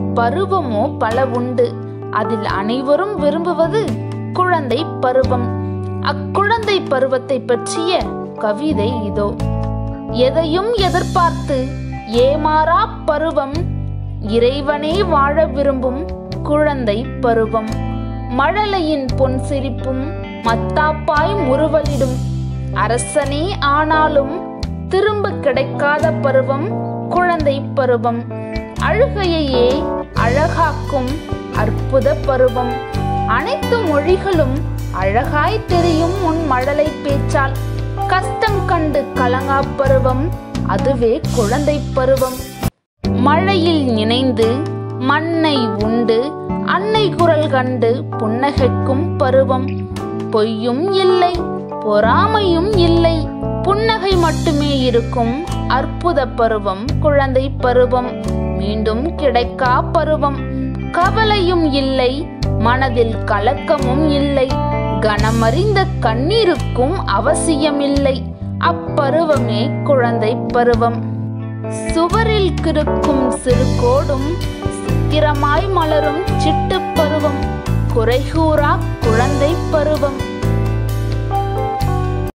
பருவமோ பல உண்டு அதில் அனைவரும் விரும்புவது குழந்தை பருவம் அக்குழந்தை பருவத்தை பற்றிய கவிதை இதோ எதையும் எதிர்பார்த்து ஏமாறா பருவம் இறைவனே வாழ விரும்பும் குழந்தை பருவம் மழலையின் பொன் சிரிப்பும் மத்தாப்பாய் முறுவலிடும் அரசனே ஆனாலும் திரும்ப கிடைக்காத பருவம் குழந்தை பருவம் அழுகையையே அழகாக்கும் அற்புத பருவம் அனைத்து மொழிகளும் அழகாய் தெரியும் உன் மழலை பேச்சால் கஷ்டம் கண்டு கலங்கா பருவம் அதுவே குழந்தை பருவம் மழையில் நினைந்து மண்ணை உண்டு அன்னை குரல் கண்டு புன்னகைக்கும் பருவம் பொய்யும் இல்லை பொறாமையும் இல்லை புன்னகை மட்டுமே இருக்கும் அற்புத பருவம் குழந்தை பருவம் மீண்டும் கிடைக்கா பருவம் கவலையும் இல்லை மனதில் கலக்கமும் இல்லை கனமறிந்த கண்ணீருக்கும் அவசியமில்லை அப்பருவமே குழந்தை பருவம் சுவரில் கிறுக்கும் சிறு கோடும் சித்திரமாய் மலரும் சிட்டு பருவம் குறைகூறா குழந்தை பருவம்